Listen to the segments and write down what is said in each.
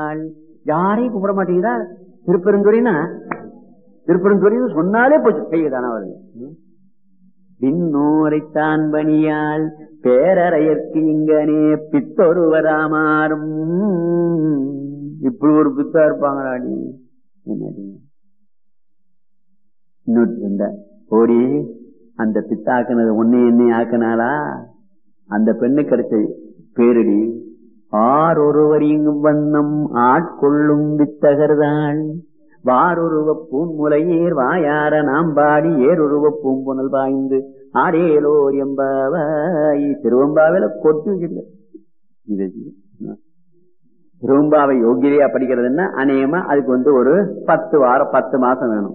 பணியாள் யாரையும் கூப்பிட மாட்டேங்கிறா திருப்பெருந்துறைனா திருப்பெருந்துறைன்னு சொன்னாலே போச்சு கையை தானே வருது பின்னோரைத்தான் பணியாள் பேரறையற்கு இங்கனே பித்தொருவராமாறும் இப்படி ஒரு பித்தா இருப்பாங்களாடி என்னடி இன்னொரு இருந்தா ஓடி அந்த பித்தாக்குனது ஒன்னே என்னை ஆக்கினாளா அந்த பெண்ணு கிடைச்ச பேரடி ஆர் ஒருவர் இங்கும் வண்ணம் ஆட்கொள்ளும் வித்தகர்தான் வாரொருவ பூன்முலையேர் வாயார நாம் பாடி ஏருருவ பூம்புணல் பாய்ந்து ஆரேலோர் எம்பாவாய் திருவம்பாவில கொட்டி வச்சிருக்க இது திருவம்பாவை யோகிதையா படிக்கிறதுன்னா அநேகமா அதுக்கு வந்து ஒரு பத்து வாரம் பத்து மாசம் வேணும்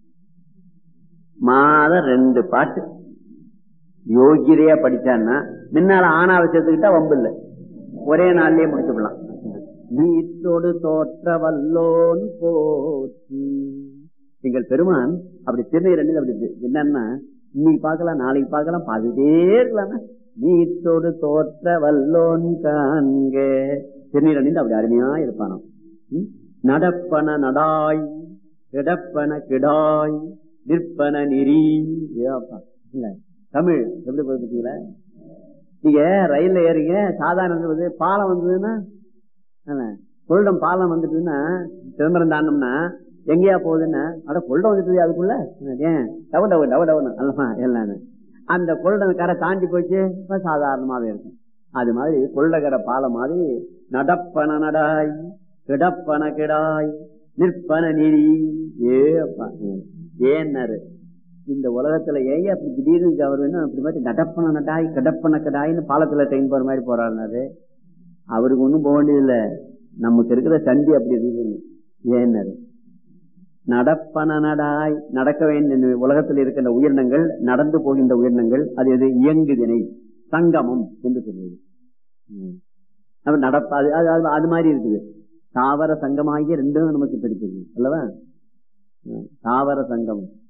மாதம் ரெண்டு பாட்டு யோகிதையா படிச்சான்னா முன்னால ஆணாவை சேர்த்துக்கிட்டா வம்பு இல்லை ஒரே நாள்லயே முடிச்சுடலாம் வீட்டோடு தோற்ற வல்லோன் போற்றி எங்கள் பெருமான் அப்படி திருநீர் அப்படி என்னன்னா இன்னைக்கு பார்க்கலாம் நாளைக்கு பார்க்கலாம் பார்த்துட்டே இருக்கலாம்னா வீட்டோடு தோற்ற வல்லோன் காண்க திருநீர் அணிந்து அப்படி அருமையா இருப்பானோ நடப்பன நடாய் கிடப்பன கிடாய் நிற்பன நெறி ஏப்பா இல்ல தமிழ் எப்படி பார்த்தீங்களா நீங்க ரயில்ல ஏறீங்க சாதாரண பாலம் வந்ததுன்னா கொள்டம் பாலம் வந்துட்டுன்னா சிதம்பரம் தாண்டோம்னா எங்கேயா போகுதுன்னா அட கொள்டம் வந்துட்டு அதுக்குள்ள ஏன் டவு டவு டவு டவுன்னு அல்லமா எல்லாம் அந்த கொள்டம் கரை தாண்டி போச்சு சாதாரணமாவே இருக்கும் அது மாதிரி கொள்ளகரை பாலம் மாதிரி நடப்பன நடாய் கிடப்பன கிடாய் நிற்பன நெறி ஏ அப்பா ஏன்னாரு இந்த உலகத்துல ஏன் அப்படி திடீர்னு அவர் வேணும் அப்படி மாதிரி நடப்பன நடாய் கிடப்பன கிடாய்னு பாலத்துல ட்ரெயின் போற மாதிரி போறாருனாரு அவருக்கு ஒண்ணும் போக வேண்டியதில்லை நமக்கு இருக்கிற சண்டி அப்படி இருக்குது ஏன்னாரு நடப்பன நடாய் நடக்க வேண்டிய உலகத்தில் இருக்கின்ற உயிரினங்கள் நடந்து போகின்ற உயிரினங்கள் அது எது இயங்குதினை சங்கமம் என்று சொல்வது அப்ப நடப்ப அது அது அது மாதிரி இருக்குது தாவர சங்கமாகிய ரெண்டும் நமக்கு பிடிச்சது அல்லவா தாவர சங்கம்